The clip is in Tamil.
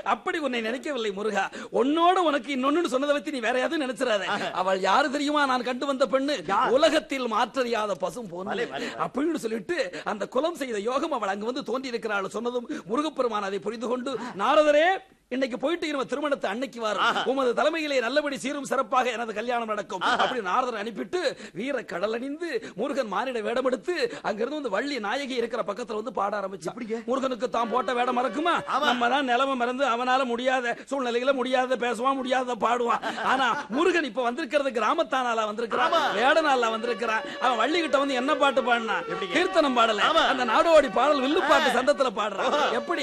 அப்படி உன்னை நினைக்கவில்லை முருகா உன்னோட உனக்கு இன்னொன்னு சொன்னதை பத்தி நீ வேற எதுவும் நினைச்சிடாத அவள் யாரு தெரியுமா நான் கண்டு வந்த பெண்ணு உலகத்தில் மாற்றறியாத பசும் போன அப்படின்னு சொல்லிட்டு அந்த குலம் செய்த யோகம் அவள் அங்கு வந்து தோன்றி இருக்கிறாள் சொன்னதும் முருகப்பெருமான் அதை புரிந்து கொண்டு நாரதரே இன்னைக்கு போயிட்டு இருவ திருமணத்தை அன்னைக்கு வரும் உமது தலைமையிலே நல்லபடி சீரும் சிறப்பாக எனது கல்யாணம் நடக்கும் அப்படி நாரதர் அனுப்பிட்டு வீர கடல் அணிந்து முருகன் மானிட வேடம் எடுத்து அங்கிருந்து வந்து வள்ளி நாயகி இருக்கிற பக்கத்துல வந்து பாட ஆரம்பிச்சு முருகனுக்கு தான் போட்ட வேடம் மறக்குமா நம்ம தான் நிலம மறந்து அவனால முடியாத சூழ்நிலையில முடியாத பேசுவான் முடியாத பாடுவான் ஆனா முருகன் இப்ப வந்திருக்கிறது கிராமத்தானால வந்திருக்கிறான் வேடனால வந்திருக்கிறான் அவன் வள்ளி கிட்ட வந்து என்ன பாட்டு பாடினா கீர்த்தனம் பாடல அந்த நாடோடி பாடல் வில்லு பாட்டு சந்தத்துல பாடுறான் எப்படி